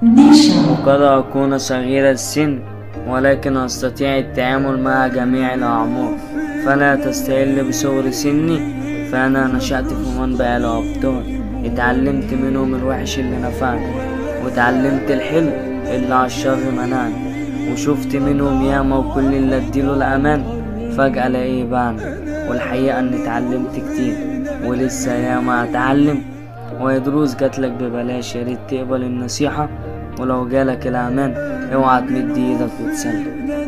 نيشا وقد أكون صغير السن ولكن أستطيع التعامل مع جميع الأعمار فلا تستهل بصغر سني فأنا نشأت في منبع الأبطال اتعلمت منهم الوحش اللي نفعني واتعلمت الحلو اللي على الشر منعني وشفت منهم ياما وكل اللي اديله الأمان فجأة الاقيه بانا والحقيقة اني اتعلمت كتير ولسه ياما اتعلم وهي دروس جاتلك ببلاش يا ريت تقبل النصيحة ولو جالك الأمان اوعى تمد ايدك وتسلم